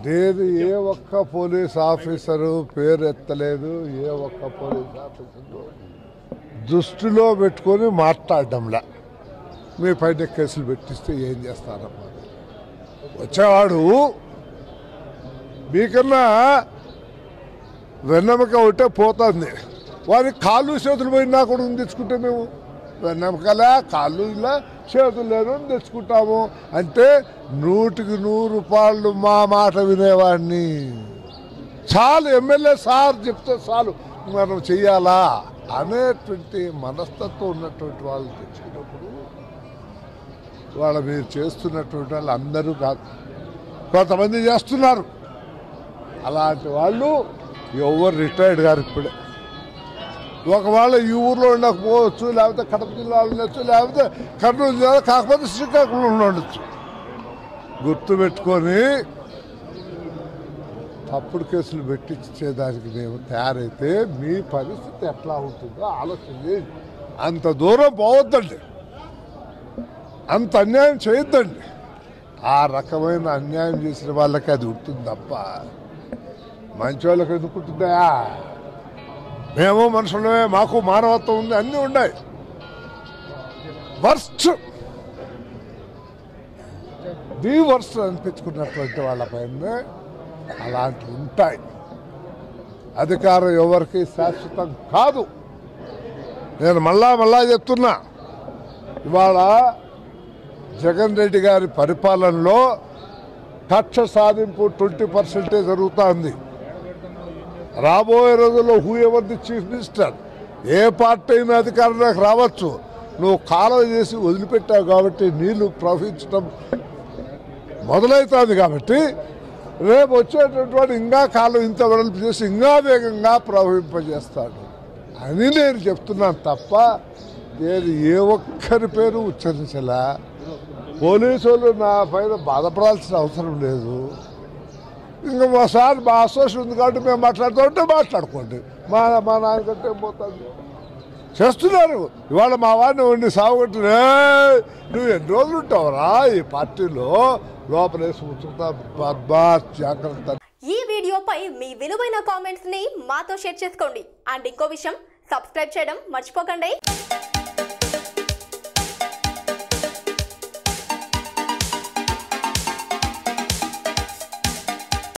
లేదు ఏ ఒక్క police officer పేరు ఎత్తలేదు ఏ ఒక్క పోలీస్ ఆఫీసరు దృష్టిలో పెట్టుకొని మాట్లాడడంలా మీ పైన కేసులు పెట్టిస్తే ఏం చేస్తారమ్మా వచ్చేవాడు మీకన్నా వెన్నెముక ఒకటే పోతుంది వారికి కాళ్ళు చేతులు పోయినా కూడా ఉంది తెచ్చుకుంటే మేము వెన్నెముకలా కాళ్ళు ఇలా చేతులు లేను తెచ్చుకుంటాము అంటే నూటికి నూరు రూపాయలు మా మాట వినేవాడిని చాలు ఎమ్మెల్యే సార్ చెప్తే చాలు మనం చెయ్యాలా అనేటువంటి మనస్తత్వం ఉన్నటువంటి వాళ్ళు తెచ్చుకున్నప్పుడు వాళ్ళ మీరు చేస్తున్నటువంటి వాళ్ళు అందరూ కాదు కొంతమంది చేస్తున్నారు అలాంటి వాళ్ళు ఎవరు రిటైర్డ్ గారు ఇప్పుడే ఒకవేళ ఈ ఊర్లో ఉండకపోవచ్చు లేకపోతే కడప జిల్లాలో ఉండొచ్చు లేకపోతే కర్నూలు జిల్లా కాకపోతే శ్రీకాకుళంలో ఉండొచ్చు గుర్తుపెట్టుకొని తప్పుడు కేసులు పెట్టించేదానికి మేము తయారైతే మీ పరిస్థితి ఎట్లా ఉంటుందో ఆలోచన చేయండి అంత దూరం పోవద్దండి అంత అన్యాయం చేయొద్దండి ఆ రకమైన అన్యాయం చేసిన వాళ్ళకి అది ఉంటుంది తప్ప మంచి వాళ్ళకి ఎందుకు ఉంటుందా మేము మనుషులమే మాకు మానవత్వం ఉంది అన్నీ ఉన్నాయి వర్స్ట్ ది వర్స్ట్ అనిపించుకున్నటువంటి వాళ్ళపైన అలాంటివి ఉంటాయి అధికారం ఎవరికి శాశ్వతం కాదు నేను మళ్ళా మళ్ళా చెప్తున్నా ఇవాళ జగన్ రెడ్డి గారి పరిపాలనలో కక్ష సాధింపు ట్వంటీ పర్సెంటే జరుగుతుంది రాబోయే రోజుల్లో whoever the chief minister ఏ పార్టీ అయినా అధికారంలోకి రావచ్చు నువ్వు కాలువ చేసి వదిలిపెట్టావు కాబట్టి నీళ్లు ప్రవహించడం మొదలవుతుంది కాబట్టి రేపు వచ్చేటటువంటి వాడు ఇంకా కాలం ఇంత వెడల్పు చేసి ఇంకా వేగంగా ప్రవహింపజేస్తాడు అని నేను చెప్తున్నాను తప్ప నేను ఏ ఒక్కరి పేరు ఉచ్చరించలా పోలీసు వాళ్ళు నా పైన బాధపడాల్సిన అవసరం లేదు ఇంకా మా సార్ మా అసోసియేషన్ ఉంది కాబట్టి మేము మాట్లాడుతూ ఉంటే మాట్లాడుకోండి మా మా నాన్నకంటే ఏం పోతుంది చేస్తున్నారు ఇవాళ మా వాడిని ఉండి సాగుకొట్టి "ఏయ్, నువ్వు ఎన్ని రోజులు ఉంటావురా ఈ పార్టీలో లోపలేసి ఉంచుతా బద్బా జాగ్రత్త ఈ వీడియోపై మీ విలువైన కామెంట్స్ ని మాతో షేర్ చేసుకోండి అండ్ ఇంకో విషయం సబ్స్క్రైబ్ చేయడం మర్చిపోకండి